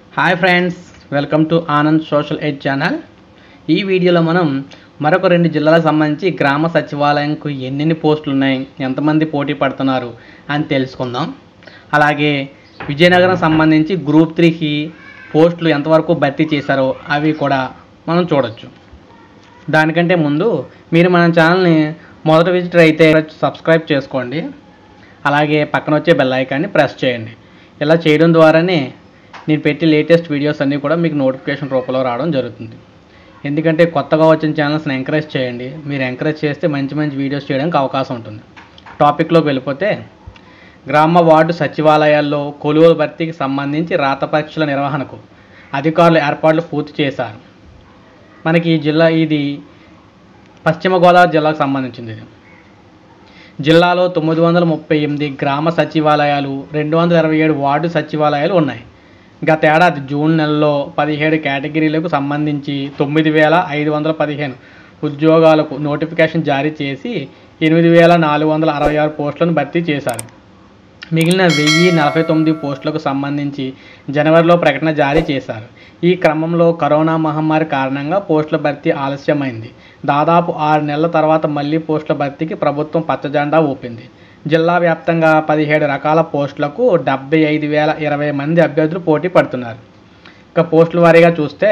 hi friends welcome to Anand social aid channel ఈ వీడియోలో మనం మరొక రెండు జిల్లాలకు సంబంధించి గ్రామ సచివాలయంకు ఎన్నెన్ని పోస్టులు ఉన్నాయి ఎంతమంది పోటీ పడుతున్నారు అని తెలుసుకుందాం అలాగే విజయనగరం సంబంధించి గ్రూప్ త్రీకి పోస్టులు ఎంతవరకు భర్తీ చేశారో అవి కూడా మనం చూడొచ్చు దానికంటే ముందు మీరు మన ఛానల్ని మొదట విజిటర్ అయితే సబ్స్క్రైబ్ చేసుకోండి అలాగే పక్కన వచ్చే బెల్ ఐకాన్ని ప్రెస్ చేయండి ఇలా చేయడం ద్వారానే నేను పెట్టే లేటెస్ట్ వీడియోస్ అన్నీ కూడా మీకు నోటిఫికేషన్ రూపంలో రావడం జరుగుతుంది ఎందుకంటే కొత్తగా వచ్చిన ఛానల్స్ని ఎంకరేజ్ చేయండి మీరు ఎంకరేజ్ చేస్తే మంచి మంచి వీడియోస్ చేయడానికి అవకాశం ఉంటుంది టాపిక్లోకి వెళ్ళిపోతే గ్రామ వార్డు సచివాలయాల్లో కొలువుల భర్తీకి సంబంధించి రాత పరీక్షల నిర్వహణకు అధికారులు ఏర్పాట్లు పూర్తి చేశారు మనకి ఈ జిల్లా ఇది పశ్చిమ గోదావరి జిల్లాకు సంబంధించింది ఇది జిల్లాలో తొమ్మిది వందల ముప్పై ఎనిమిది గ్రామ సచివాలయాలు రెండు వందల ఇరవై ఏడు వార్డు సచివాలయాలు ఉన్నాయి గత ఏడాది జూన్ నెలలో పదిహేడు కేటగిరీలకు సంబంధించి తొమ్మిది వేల ఐదు వందల పదిహేను ఉద్యోగాలకు నోటిఫికేషన్ జారీ చేసి ఎనిమిది వేల నాలుగు వందల అరవై ఆరు పోస్టులను భర్తీ చేశారు మిగిలిన వెయ్యి నలభై తొమ్మిది పోస్టులకు సంబంధించి జనవరిలో ప్రకటన జారీ చేశారు ఈ క్రమంలో కరోనా మహమ్మారి కారణంగా పోస్టుల భర్తీ ఆలస్యమైంది దాదాపు ఆరు నెలల తర్వాత మళ్లీ పోస్టుల భర్తీకి ప్రభుత్వం పచ్చజెండా ఊపింది జిల్లా వ్యాప్తంగా పదిహేడు రకాల పోస్టులకు డెబ్బై ఐదు వేల ఇరవై మంది అభ్యర్థులు పోటీ పడుతున్నారు ఇక పోస్టుల వారీగా చూస్తే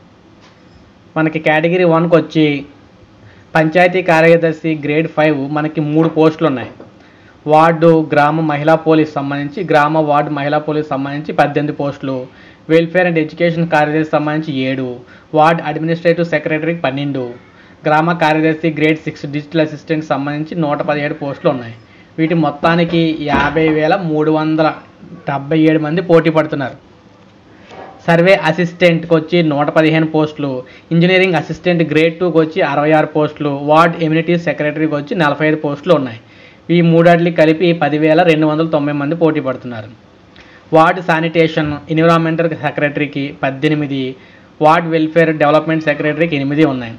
మనకి కేటగిరీ వన్కి వచ్చి పంచాయతీ కార్యదర్శి గ్రేడ్ ఫైవ్ మనకి మూడు పోస్టులు ఉన్నాయి వార్డు గ్రామ మహిళా పోలీస్ సంబంధించి గ్రామ వార్డు మహిళా పోలీస్ సంబంధించి పద్దెనిమిది పోస్టులు వెల్ఫేర్ అండ్ ఎడ్యుకేషన్ కార్యదర్శి సంబంధించి ఏడు వార్డ్ అడ్మినిస్ట్రేటివ్ సెక్రటరీకి పన్నెండు గ్రామ కార్యదర్శి గ్రేడ్ సిక్స్ డిజిటల్ అసిస్టెంట్ సంబంధించి నూట పదిహేడు పోస్టులు ఉన్నాయి వీటి మొత్తానికి యాభై వేల మూడు వందల డెబ్బై ఏడు మంది పోటీ పడుతున్నారు సర్వే అసిస్టెంట్కి వచ్చి నూట పదిహేను పోస్టులు ఇంజనీరింగ్ అసిస్టెంట్ గ్రేడ్ టూకి వచ్చి అరవై ఆరు పోస్టులు వార్డ్ ఎమ్యూనిటీస్ సెక్రటరీకి వచ్చి నలభై ఐదు పోస్టులు ఉన్నాయి ఈ మూడాటికి కలిపి పదివేల రెండు వందల తొంభై మంది పోటీ పడుతున్నారు వార్డ్ శానిటేషన్ ఎన్విరాన్మెంటల్ సెక్రటరీకి పద్దెనిమిది వార్డ్ వెల్ఫేర్ డెవలప్మెంట్ సెక్రటరీకి ఎనిమిది ఉన్నాయి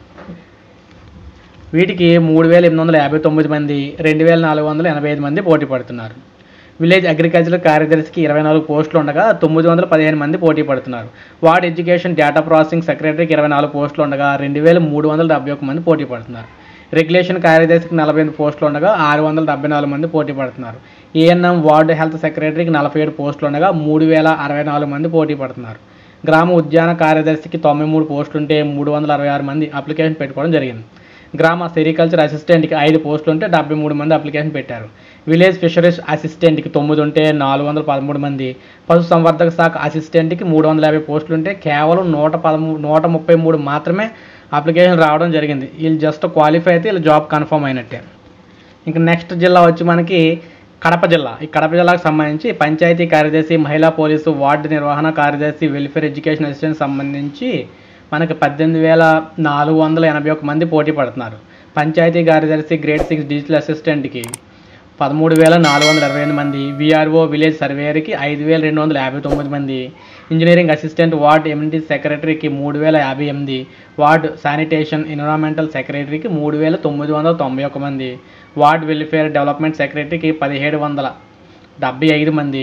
వీటికి మూడు వేల ఎనిమిది వందల యాభై తొమ్మిది మంది రెండు వేల నాలుగు వందల ఎనభై ఐదు మంది పోటీ పడుతున్నారు విలేజ్ అగ్రికల్చర్ కార్యదర్శికి ఇరవై నాలుగు పోస్టులు ఉండగా తొమ్మిది వందల పదిహేను మంది పోటీ పడుతున్నారు వార్డ్ ఎడ్యుకేషన్ డేటా ప్రాసెసింగ్ సెక్రటరీకి ఇరవై నాలుగు పోస్టులు ఉండగా రెండు వేల మూడు వందల డెబ్బై ఒక మంది పోటీ పడుతున్నారు రెగ్యులేషన్ కార్యదర్శికి నలభై ఎనిమిది పోస్టులు ఉండగా ఆరు వందల డెబ్బై నాలుగు మంది పోటీ పడుతున్నారు ఏఎన్ఎం వార్డు హెల్త్ సెక్రటరీకి నలభై ఏడు పోస్టులు ఉండగా మూడు వేల అరవై నాలుగు మంది పోటీ పడుతున్నారు గ్రామ ఉద్యాన కార్యదర్శికి తొంభై మూడు పోస్టులు ఉంటే మూడు వందల అరవై ఆరు మంది అప్లికేషన్ పెట్టుకోవడం జరిగింది గ్రామ సెరికల్చర్ అసిస్టెంట్కి ఐదు పోస్టులు ఉంటే డెబ్బై మూడు మంది అప్లికేషన్ పెట్టారు విలేజ్ ఫిషరీస్ అసిస్టెంట్కి తొమ్మిది ఉంటే నాలుగు వందల పదమూడు మంది పశు సంవర్ధక శాఖ అసిస్టెంట్కి మూడు వందల యాభై పోస్టులు ఉంటే కేవలం నూట పదమూడు నూట ముప్పై మూడు మాత్రమే అప్లికేషన్ రావడం జరిగింది వీళ్ళు జస్ట్ క్వాలిఫై అయితే వీళ్ళు జాబ్ కన్ఫర్మ్ అయినట్టే ఇంకా నెక్స్ట్ జిల్లా వచ్చి మనకి కడప జిల్లా ఈ కడప జిల్లాకు సంబంధించి పంచాయతీ కార్యదర్శి మహిళా పోలీసు వార్డు నిర్వహణ కార్యదర్శి వెల్ఫేర్ ఎడ్యుకేషన్ అసిస్టెంట్ సంబంధించి మనకి పద్దెనిమిది వేల నాలుగు వందల ఎనభై ఒక మంది పోటీ పడుతున్నారు పంచాయతీ కార్యదర్శి గ్రేడ్ సిక్స్ డిజిటల్ అసిస్టెంట్కి పదమూడు వేల నాలుగు వందల ఇరవై ఎనిమిది మంది విఆర్ఓ విలేజ్ సర్వేయర్కి ఐదు వేల రెండు వందల యాభై తొమ్మిది మంది ఇంజనీరింగ్ అసిస్టెంట్ వార్డ్ ఎమ్యూనిటీ సెక్రటరీకి మూడు వేల యాభై ఎనిమిది వార్డ్ శానిటేషన్ ఎన్విరాన్మెంటల్ సెక్రటరీకి మూడు వేల తొమ్మిది వందల తొంభై ఒక మంది వార్డ్ వెల్ఫేర్ డెవలప్మెంట్ సెక్రటరీకి పదిహేడు వందల డెబ్బై ఐదు మంది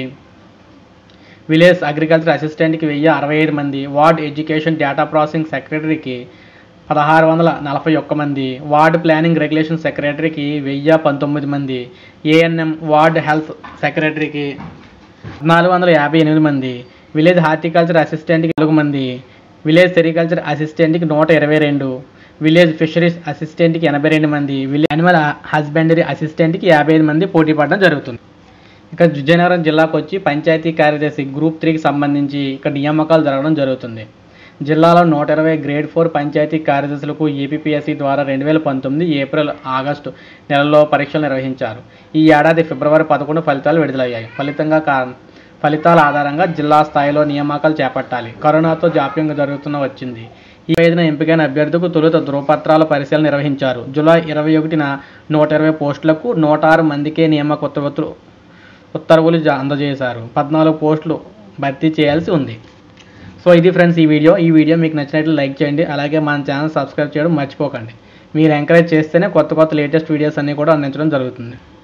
విలేజ్ అగ్రికల్చర్ అసిస్టెంట్కి వెయ్యి అరవై ఐదు మంది వార్డ్ ఎడ్యుకేషన్ డేటా ప్రాసెసింగ్ సెక్రటరీకి పదహారు వందల నలభై ఒక్క మంది వార్డ్ ప్లానింగ్ రెగ్యులేషన్ సెక్రటరీకి వెయ్యి పంతొమ్మిది మంది ఏఎన్ఎం వార్డ్ హెల్త్ సెక్రటరీకి నాలుగు వందల యాభై ఎనిమిది మంది విలేజ్ హార్టికల్చర్ అసిస్టెంట్కి నాలుగు మంది విలేజ్ సెరికల్చర్ అసిస్టెంట్కి నూట ఇరవై రెండు విలేజ్ ఫిషరీస్ అసిస్టెంట్కి ఎనభై రెండు మంది విలేజ్ యానిమల్ హస్బెండరీ అసిస్టెంట్కి యాభై ఐదు మంది పోటీ పడడం జరుగుతుంది ఇక విజయనగరం జిల్లాకు వచ్చి పంచాయతీ కార్యదర్శి గ్రూప్ త్రీకి సంబంధించి ఇక్కడ నియామకాలు జరగడం జరుగుతుంది జిల్లాలో నూట ఇరవై గ్రేడ్ ఫోర్ పంచాయతీ కార్యదర్శులకు ఏపీపీఎస్సీ ద్వారా రెండు వేల పంతొమ్మిది ఏప్రిల్ ఆగస్టు నెలల్లో పరీక్షలు నిర్వహించారు ఈ ఏడాది ఫిబ్రవరి పదకొండు ఫలితాలు విడుదలయ్యాయి ఫలితంగా కా ఫలితాల ఆధారంగా జిల్లా స్థాయిలో నియామకాలు చేపట్టాలి కరోనాతో జాప్యం జరుగుతున్న వచ్చింది ఈ ఐదున ఎంపికైన అభ్యర్థులకు తొలుత ధృవపత్రాల పరిశీలన నిర్వహించారు జూలై ఇరవై ఒకటిన నూట ఇరవై పోస్టులకు నూట ఆరు మందికే నియామక ఉత్తర్వులు ఉత్తర్వులు జా- అందజేశారు పద్నాలుగు పోస్టులు భర్తీ చేయాల్సి ఉంది సో ఇది ఫ్రెండ్స్ ఈ వీడియో ఈ వీడియో మీకు నచ్చినట్లు లైక్ చేయండి అలాగే మన ఛానల్ సబ్స్క్రైబ్ చేయడం మర్చిపోకండి మీరు ఎంకరేజ్ చేస్తేనే కొత్త కొత్త లేటెస్ట్ వీడియోస్ అన్నీ కూడా అందించడం జరుగుతుంది